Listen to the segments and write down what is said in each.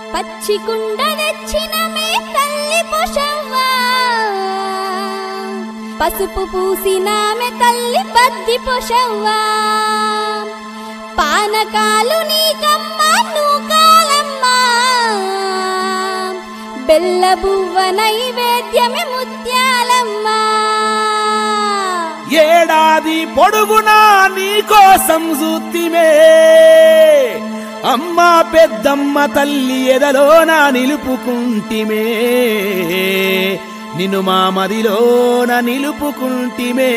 పచ్చి కుండ తెచ్చిన మే తల్లి పొషవ్వా పసుపు పూసిన మే తల్లి బద్ది పొషవ్వా పానకాలు నీకమ్మ నూకాలమ్మా బెల్ల బువ్వ నైవేద్యమే ముత్యాలమ్మా ఏడాది పొడుగునా నీకోసం చూత్తిమే అమ్మ పెద్దమ్మ తల్లి ఎదలోన నిలుపుకుంటిమే నిన్ను మా మదిలోన నిలుపుకుంటిమే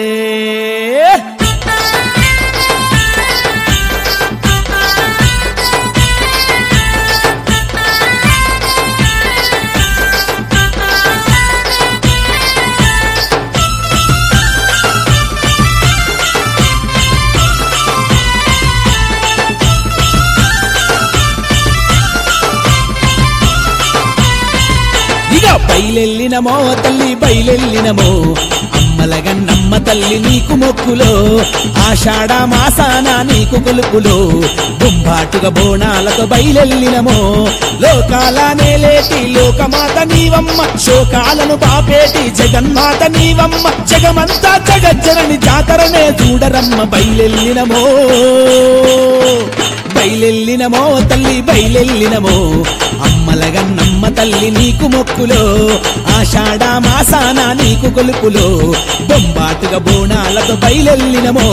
ఇక బయలెల్లినమో తల్లి బయలెల్లినమో అమ్మలగన్నమ్మ తల్లి నీకు మొక్కులో ఆషాఢ మాసాన నీకు కొలుపులో బొంబాటుగా బోనాలతో బయలెల్లినమో లోకాల నేలేటి లోకమాత నీవమ్మ శోకాలను బాపేటి జగన్మాత నీవమ్మ జగమంతా జగజ్జనని జాతరనే చూడరమ్మ బయలెల్లినమో బయలెల్లినమో తల్లి బయలెల్లినమో అమ్మలగన్నమ్మ తల్లి నీకు మొక్కులో ఆషాఢ మాసాన నీకు కొలుపులో బొంబాటుగా బోనాలతో బయలెల్లినమో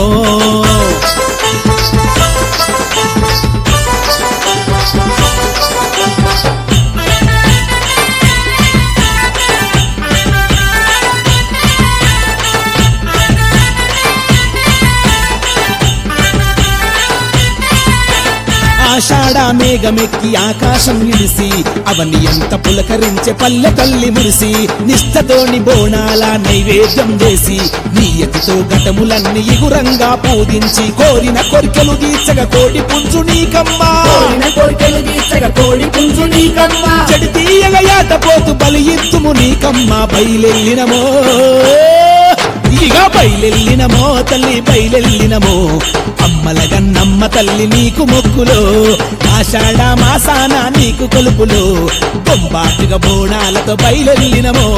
ఆషాఢ మేఘమెక్కి ఆకాశం ఇడిసి అవని ఎంత పులకరించే పల్లె తల్లి మురిసి నిష్టతోని బోనాల నైవేద్యం చేసి నీయతితో ఘటములన్నీ ఇగురంగా పూజించి కోరిన కోరికలు తీర్చగా కోడి పుంజు నీకమ్మా కోరిన కోరికలు తీర్చగ కోడి పుంజు నీకమ్మా చెడి తీయగా యాట పోతు బలి ఇత్తుము నీకమ్మా బయలెల్లినమో ఇక బయలెల్లినమో తల్లి బయలెల్లినమో అమ్మలగన్నమ్మ తల్లి నీకు మొక్కులో ఆషాఢ మాసాన నీకు కొలుపులో బొంబాటుగా బోనాలతో బయలెల్లినమో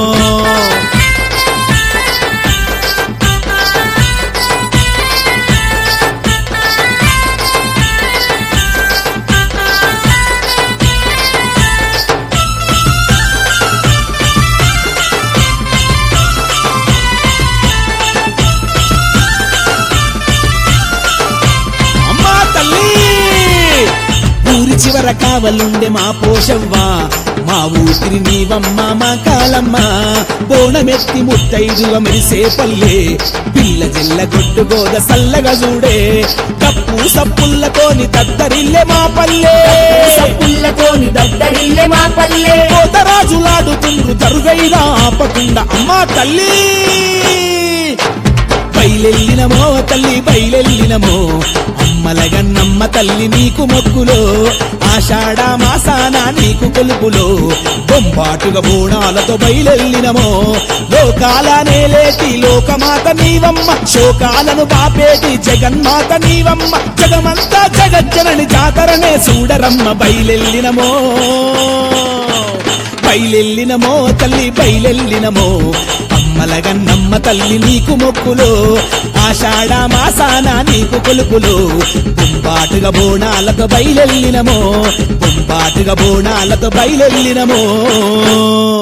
అమ్మా తల్లి ఊరి చివర కావలుండే మా పోషవ్వా మా ఊపిరి నీవమ్మ మా కాలమ్మ బోనమెత్తి ముత్తైదువ మెరిసే పల్లె పిల్ల జిల్ల గొడ్డు గోద సల్లగా చూడే కప్పు సప్పుల్లతోని తద్దరిల్లే మా పల్లె సప్పుల్లతోని దద్దరిల్లే మా పల్లె కోతరాజులాడుతుండ్రు తరుగైనా ఆపకుండా అమ్మా తల్లి బయలెల్లినమో తల్లి బయలెల్లినమో అమ్మలగన్నమ్మ తల్లి నీకు మొక్కులో ఆషాఢ మాసాన నీకు కొలుపులో బొంబాటుగా బోనాలతో బయలెల్లినమో లోకాల నేలేటి లోకమాత నీవమ్మ శోకాలను బాపేటి జగన్మాత నీవమ్మ జగమంతా జగజ్జనని జాతరనే చూడరమ్మ బయలెల్లినమో బయలెల్లినమో తల్లి బయలెల్లినమో అమ్మలగన్నమ్మ తల్లి నీకు మొక్కులో ఆషాఢ మాసాన నీకు కొలుపులో బొంబాటుగా బోనాలతో బయలెల్లినమో బొంబాటుగా బోనాలతో బయలెల్లినమో